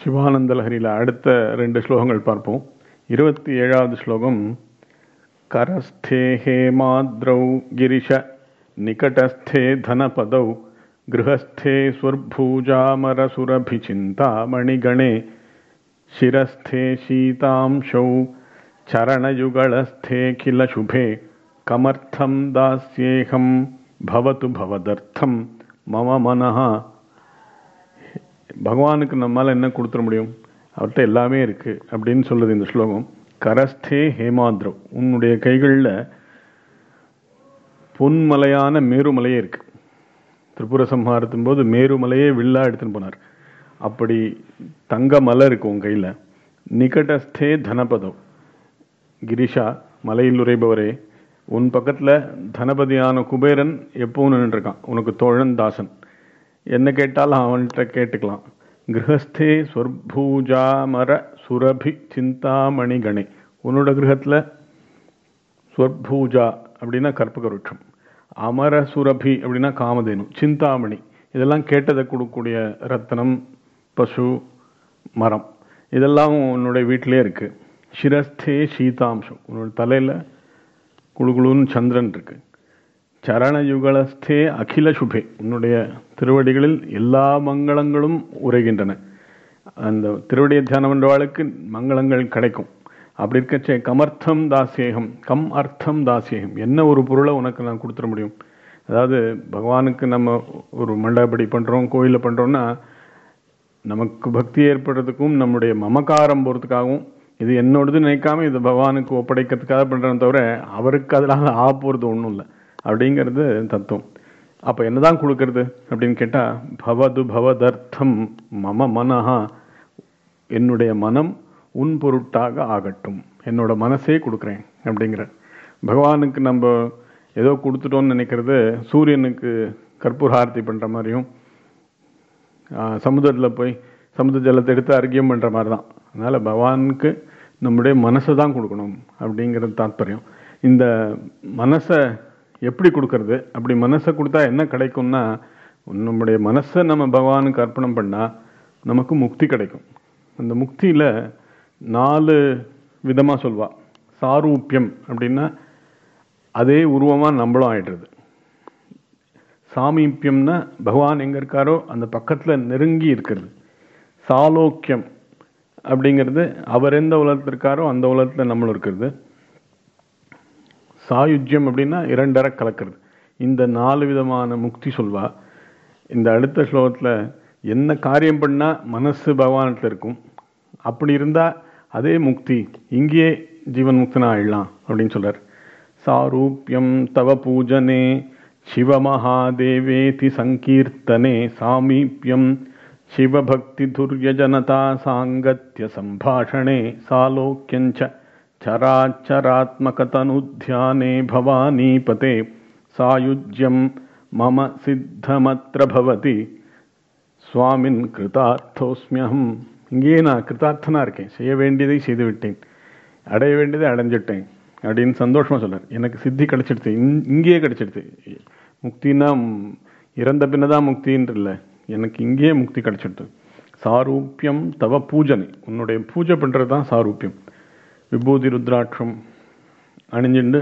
சிவானந்த லஹரியில் அடுத்த ரெண்டு ஸ்லோகங்கள் பார்ப்போம் இருபத்தி ஏழாவது ஸ்லோகம் கரஸ்தே ஹேமாத்ரௌ கிரிஷ நிகடஸ்தே தனபதௌ गृहस्थे स्वर्भूजामरसुरभिचिन्तामणिगणे शिरस्थे शीतांशौ चरणयुगलस्थे किल शुभे कमर्थं दास्येऽहं भवतु भवदर्थं मम मनः பகவானுக்கு நம்மால் என்ன கொடுத்துட முடியும் அவர்கிட்ட எல்லாமே இருக்கு அப்படின்னு சொல்லுது இந்த ஸ்லோகம் கரஸ்தே ஹேமாத்ரவ் உன்னுடைய கைகளில் பொன்மலையான மேருமலையே இருக்கு திரிபுர சம்ஹாரத்தும் போது மேருமலையே வில்லா எடுத்துன்னு போனார் அப்படி தங்க மலை இருக்கு உன் கையில் நிகடஸ்தே தனபதம் கிரிஷா மலையில் உரைபவரே உன் பக்கத்தில் தனபதியான குபேரன் எப்பவும் நின்றுருக்கான் உனக்கு தோழன் தாசன் என்ன கேட்டாலும் அவன்கிட்ட கேட்டுக்கலாம் கிரகஸ்தே ஸ்வர்பூஜாமர சுரபி சிந்தாமணி கணே உன்னோட கிரகத்தில் ஸ்வர்பூஜா அப்படின்னா கற்பக விருட்சம் அமர சுரபி அப்படின்னா காமதேனு சிந்தாமணி இதெல்லாம் கேட்டதை கொடுக்கக்கூடிய ரத்தனம் பசு மரம் இதெல்லாம் உன்னுடைய வீட்டிலே இருக்கு சிரஸ்தே சீதாம்சம் உன்னோட தலையில் குழுகுழுன்னு சந்திரன் இருக்கு சரணயுகலஸ்தே அகில சுபே உன்னுடைய திருவடிகளில் எல்லா மங்களங்களும் உரைகின்றன அந்த திருவடியை தியானம் பண்றவாளுக்கு மங்களங்கள் கிடைக்கும் அப்படி இருக்கச்சே கமர்த்தம் தாசியகம் கம் அர்த்தம் தாசியகம் என்ன ஒரு பொருளை உனக்கு நான் கொடுத்துட முடியும் அதாவது பகவானுக்கு நம்ம ஒரு மண்டபடி பண்ணுறோம் கோயிலில் பண்ணுறோம்னா நமக்கு பக்தி ஏற்படுறதுக்கும் நம்முடைய மமக்காரம் போகிறதுக்காகவும் இது என்னோடது நினைக்காம இது பகவானுக்கு ஒப்படைக்கிறதுக்காக பண்ணுறேன் தவிர அவருக்கு அதனால் ஆ போகிறது ஒன்றும் இல்லை அப்படிங்கிறது தத்துவம் அப்போ என்னதான் கொடுக்கறது அப்படின்னு கேட்டால் பவது பவதர்த்தம் மம மனஹா என்னுடைய மனம் உன் பொருட்டாக ஆகட்டும் என்னோட மனசே கொடுக்குறேன் அப்படிங்கிற பகவானுக்கு நம்ம ஏதோ கொடுத்துட்டோம்னு நினைக்கிறது சூரியனுக்கு கற்பூர ஆரத்தி பண்ணுற மாதிரியும் சமுதிரத்தில் போய் சமுதிர ஜலத்தை எடுத்து அர்க்கியம் பண்ணுற மாதிரி தான் அதனால் பகவானுக்கு நம்முடைய மனசை தான் கொடுக்கணும் அப்படிங்கிறது தாத்பரியம் இந்த மனசை எப்படி கொடுக்கறது அப்படி மனசை கொடுத்தா என்ன கிடைக்கும்னா நம்முடைய மனசை நம்ம பகவானுக்கு அர்ப்பணம் பண்ணால் நமக்கு முக்தி கிடைக்கும் அந்த முக்தியில் நாலு விதமாக சொல்வா சாரூப்பியம் அப்படின்னா அதே உருவமாக நம்மளும் ஆயிடுறது சாமீப்பியம்னா பகவான் எங்கே இருக்காரோ அந்த பக்கத்தில் நெருங்கி இருக்கிறது சாலோக்கியம் அப்படிங்கிறது அவர் எந்த உலகத்தில் இருக்காரோ அந்த உலகத்தில் நம்மளும் இருக்கிறது சாயுஜ்யம் அப்படின்னா இரண்டரை கலக்கிறது இந்த நாலு விதமான முக்தி சொல்வா இந்த அடுத்த ஸ்லோகத்தில் என்ன காரியம் பண்ணால் மனசு பகவானத்தில் இருக்கும் அப்படி இருந்தால் அதே முக்தி இங்கேயே ஜீவன் முக்தனா ஆயிடலாம் அப்படின்னு சொல்றார் சாரூப்பியம் தவ பூஜனே சிவமகாதேவேதி சங்கீர்த்தனே சாமீப்பியம் சிவபக்தி துர்யஜனதா சாங்கத்ய சம்பாஷணே சாலோக்கியஞ்ச चराचरात्मकतनुध्याने भवानीपते सायुज्यं मम सिद्धमत्र भवति சுவாமின் கிருதார்த்தோஸ்மியம் இங்கேயே நான் கிருதார்த்தனா இருக்கேன் செய்ய வேண்டியதை செய்து விட்டேன் அடைய வேண்டியதை அடைஞ்சிட்டேன் அப்படின்னு சந்தோஷமா சொல்றார் எனக்கு சித்தி கிடைச்சிடுச்சு இங்கேயே கிடைச்சிடுச்சு முக்தினா இறந்த பின்னதான் முக்தின்ற இல்லை எனக்கு இங்கேயே முக்தி கிடைச்சிடுது சாரூப்பியம் தவ பூஜனை உன்னுடைய பூஜை பண்றது தான் சாரூப்பியம் விபூதி ருத்ராட்சம் அணிஞ்சுண்டு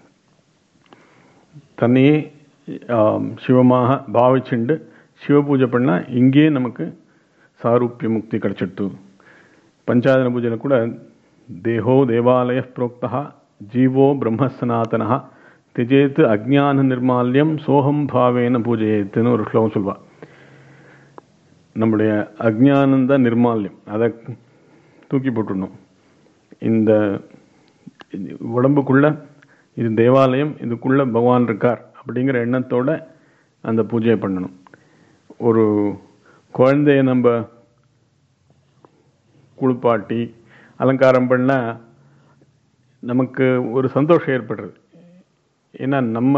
தன்னையே சிவமாக பாவிச்சுண்டு சிவ பூஜை பண்ணால் இங்கேயே நமக்கு சாரூப்பிய முக்தி கிடைச்சிட்டு பஞ்சாதன பூஜையில் கூட தேகோ தேவாலய புரோக்தா ஜீவோ பிரம்மசனாத்தனா திஜேத்து அஜ்ஞான நிர்மால்யம் சோகம் பாவேன பூஜையேத்துன்னு ஒரு ஸ்லோகம் சொல்வா நம்முடைய அஜ்ஞானந்த நிர்மால்யம் அதை தூக்கி போட்டுடணும் இந்த உடம்புக்குள்ள இது தேவாலயம் இதுக்குள்ள பகவான் இருக்கார் அப்படிங்கிற எண்ணத்தோட அந்த பூஜையை பண்ணணும் ஒரு குழந்தைய நம்ம குளிப்பாட்டி அலங்காரம் பண்ணால் நமக்கு ஒரு சந்தோஷம் ஏற்படுறது ஏன்னா நம்ம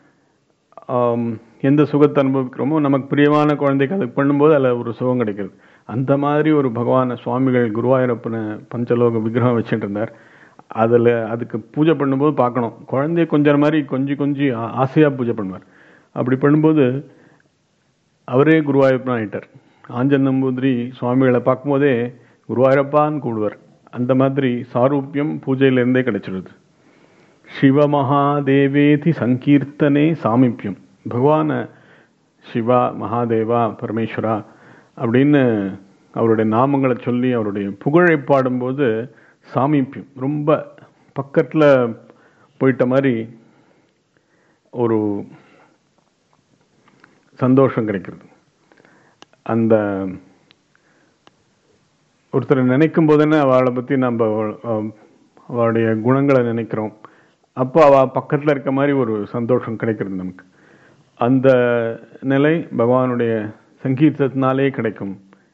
எந்த சுகத்தை அனுபவிக்கிறோமோ நமக்கு பிரியமான குழந்தைக்கு அதுக்கு பண்ணும்போது அதில் ஒரு சுகம் கிடைக்கிறது அந்த மாதிரி ஒரு பகவான சுவாமிகள் குருவாயூரப்பனை பஞ்சலோக விக்கிரகம் வச்சுட்டு இருந்தார் அதில் அதுக்கு பூஜை பண்ணும்போது பார்க்கணும் குழந்தைய கொஞ்சம் மாதிரி கொஞ்சம் கொஞ்சம் ஆசையாக பூஜை பண்ணுவார் அப்படி பண்ணும்போது அவரே குருவாயூரப்பன் ஆயிட்டார் ஆஞ்சன் நம்பூதிரி சுவாமிகளை பார்க்கும்போதே குருவாயூரப்பான்னு கூடுவார் அந்த மாதிரி சாரூபியம் பூஜையிலேருந்தே கிடைச்சிடுது சிவமகாதேவேதி சங்கீர்த்தனே சாமிப்பியம் பகவான சிவா மகாதேவா பரமேஸ்வரா அப்படின்னு அவருடைய நாமங்களை சொல்லி அவருடைய புகழை பாடும்போது சாமீப்பியம் ரொம்ப பக்கத்தில் போயிட்ட மாதிரி ஒரு சந்தோஷம் கிடைக்கிறது அந்த ஒருத்தரை நினைக்கும் போதுன்னு அவளை பற்றி நம்ம அவ- அவளுடைய குணங்களை நினைக்கிறோம் அப்போ அவள் பக்கத்தில் இருக்க மாதிரி ஒரு சந்தோஷம் கிடைக்கிறது நமக்கு அந்த நிலை பகவானுடைய சங்கீர்த்தத்தினாலே கிடைக்கும்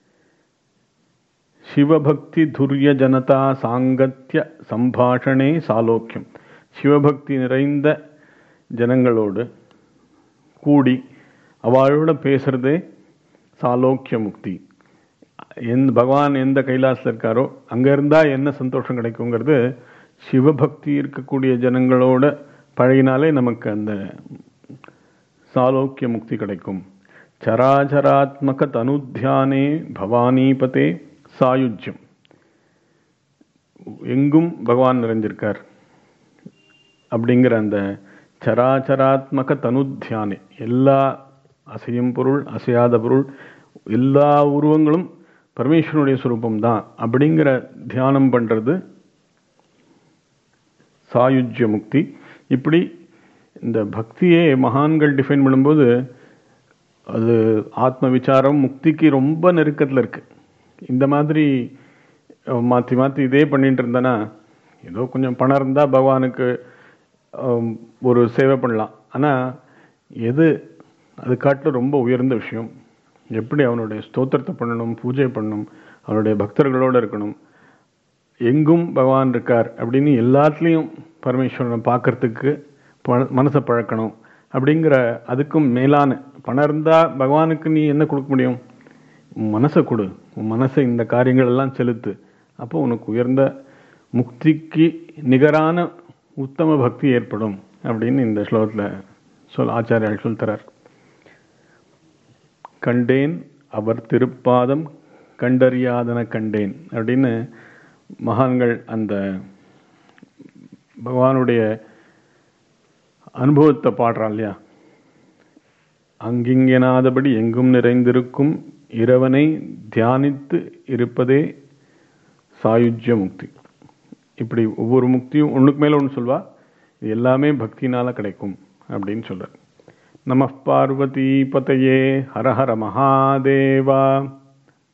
சிவபக்தி துரிய ஜனதா சாங்கத்திய சம்பாஷணே சாலோக்கியம் சிவபக்தி நிறைந்த ஜனங்களோடு கூடி அவளோட பேசுறதே சாலோக்கிய முக்தி எந்த பகவான் எந்த கைலாசத்தில் இருக்காரோ அங்க இருந்தா என்ன சந்தோஷம் கிடைக்குங்கிறது சிவபக்தி இருக்கக்கூடிய ஜனங்களோட பழகினாலே நமக்கு அந்த சாலோக்கிய முக்தி கிடைக்கும் சராச்சராத்மக தனுத்தியானே பவானிபதே சாயுஜ்யம் எங்கும் பகவான் நிறைஞ்சிருக்கார் அப்படிங்கிற அந்த சராச்சராத்மக தனுத்தியானே எல்லா அசையும் பொருள் அசையாத பொருள் எல்லா உருவங்களும் பரமேஸ்வரனுடைய சுரூபம் தான் அப்படிங்கிற தியானம் பண்றது சாயுஜ்ய முக்தி இப்படி இந்த பக்தியே மகான்கள் டிஃபைன் பண்ணும்போது அது ஆத்ம விசாரம் முக்திக்கு ரொம்ப நெருக்கத்தில் இருக்கு இந்த மாதிரி அஹ், மாத்தி மாத்தி இதே பண்ணிட்டு இருந்தேன்னா ஏதோ கொஞ்சம் பணம் இருந்தா பகவானுக்கு அஹ், ஒரு சேவை பண்ணலாம் ஆனா எது அது காட்டிலும் ரொம்ப உயர்ந்த விஷயம் எப்படி அவனுடைய ஸ்தோத்திரத்தை பண்ணணும் பூஜை பண்ணணும் அவனுடைய பக்தர்களோட இருக்கணும் எங்கும் பகவான் இருக்கார் அப்படின்னு எல்லாத்துலேயும் பரமேஸ்வரனை பார்க்கறதுக்கு ப- மனசை பழக்கணும் அப்படிங்கிற அதுக்கும் மேலான பணம் இருந்தா பகவானுக்கு நீ என்ன கொடுக்க முடியும் உன் மனசை கொடு உன் மனசை இந்த காரியங்கள் எல்லாம் செலுத்து அப்போ உனக்கு உயர்ந்த முக்திக்கு நிகரான உத்தம பக்தி ஏற்படும் அப்படின்னு இந்த ஸ்லோகத்தில் சொல் ஆச்சாரியால் சொல் தரார் கண்டேன் அவர் திருப்பாதம் கண்டறியாதன கண்டேன் அப்படின்னு மகான்கள் அந்த பகவானுடைய அனுபவத்தை பாடுறான் இல்லையா அங்கிங்கெனாதபடி எங்கும் நிறைந்திருக்கும் இறைவனை தியானித்து இருப்பதே சாயுஜ்ய முக்தி இப்படி ஒவ்வொரு முக்தியும் ஒண்ணுக்கு மேல ஒன்று சொல்வா இது எல்லாமே பக்தினால கிடைக்கும் அப்படின்னு சொல்றார் நம பார்வதி பதையே ஹர ஹர மகாதேவா